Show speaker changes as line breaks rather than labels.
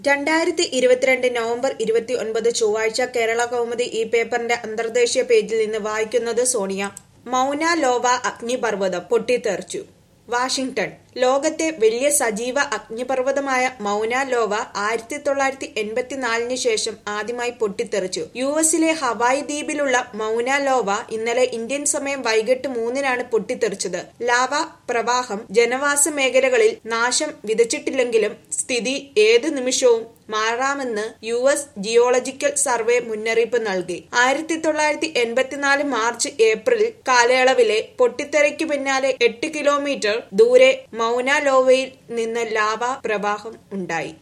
രണ്ടായിരത്തി ഇരുപത്തിരണ്ട് നവംബർ ഇരുപത്തി ഒൻപത് ചൊവ്വാഴ്ച കേരള കൗമുദി ഈ പേപ്പറിന്റെ അന്തർദേശീയ പേജിൽ നിന്ന് വായിക്കുന്നത് സോണിയ മൗന ലോവ അഗ്നിപർവ്വതം പൊട്ടിത്തെറിച്ചു വാഷിംഗ്ടൺ ലോകത്തെ വലിയ സജീവ അഗ്നിപർവ്വതമായ മൗന ലോവ ആയിരത്തി തൊള്ളായിരത്തി എൺപത്തിനാലിന് ശേഷം ആദ്യമായി പൊട്ടിത്തെറിച്ചു യു എസിലെ ഹവായ് ദ്വീപിലുള്ള മൗന ലോവ ഇന്നലെ ഇന്ത്യൻ സമയം വൈകിട്ട് മൂന്നിനാണ് പൊട്ടിത്തെറിച്ചത് ലാവ പ്രവാഹം ജനവാസ മേഖലകളിൽ നാശം വിതച്ചിട്ടില്ലെങ്കിലും സ്ഥിതി ഏത് നിമിഷവും മാറാമെന്ന് യു എസ് ജിയോളജിക്കൽ സർവേ മുന്നറിയിപ്പ് നൽകി ആയിരത്തി തൊള്ളായിരത്തി എൺപത്തിനാല് മാർച്ച് ഏപ്രിൽ കാലയളവിലെ പൊട്ടിത്തെറിക്ക് പിന്നാലെ എട്ട് കിലോമീറ്റർ ദൂരെ മൗന ലോവയിൽ നിന്ന് ലാവ പ്രവാഹം ഉണ്ടായി